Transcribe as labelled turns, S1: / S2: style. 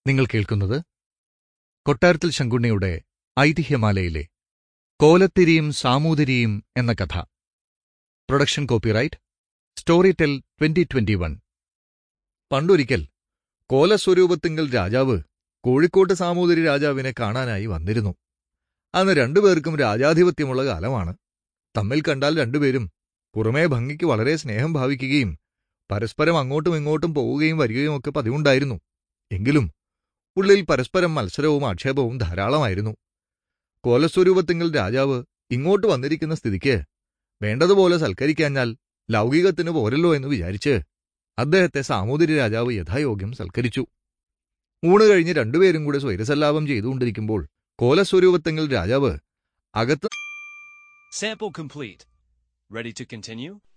S1: നിങ്ങൾ കേൾക്കുന്നത് കൊട്ടാരത്തിൽ ശങ്കുണ്ണിയുടെ ഐതിഹ്യമാലയിലെ കോലത്തിരിയും സാമൂതിരിയും എന്ന കഥ production copyright Storytel twenty twenty one പണ്ടൊരിക്കൽ കോലസ്വരൂപത്തിങ്കൽ രാജാവ് കോഴിക്കോട്ട് സാമൂതിരി രാജാവിനെ കാണാനായി വന്നിരുന്നു അന്ന് രണ്ടുപേർക്കും രാജാധിപത്യമുള്ള കാലമാണ് തമ്മിൽ കണ്ടാൽ രണ്ടുപേരും പുറമേ ഭംഗിക്ക് വളരെ സ്നേഹം ഭാവിക്കുകയും പരസ്പരം അങ്ങോട്ടും ഇങ്ങോട്ടും പോവുകയും വരികയും ഒക്കെ പതിവുണ്ടായിരുന്നു എങ്കിലും ഉള്ളിൽ പരസ്പരം മത്സരവും ആക്ഷേപവും ധാരാളമായിരുന്നു കോലസ്വരൂപത്തിങ്കൽ രാജാവ് ഇങ്ങോട്ട് വന്നിരിക്കുന്ന സ്ഥിതിക്ക് വേണ്ടതുപോലെ സൽക്കരിക്കാഞ്ഞാൽ ലൗകികത്തിന് പോരല്ലോ എന്ന് വിചാരിച്ച് അദ്ദേഹത്തെ സാമൂതിരി രാജാവ് യഥായോഗ്യം സൽക്കരിച്ചു ഊണ് കഴിഞ്ഞ് രണ്ടുപേരും കൂടെ സ്വൈരസല്ലാപം ചെയ്തുകൊണ്ടിരിക്കുമ്പോൾ കോലസ്വരൂപത്തിങ്കൽ രാജാവ് അകത്ത്
S2: Sample complete. Ready to continue?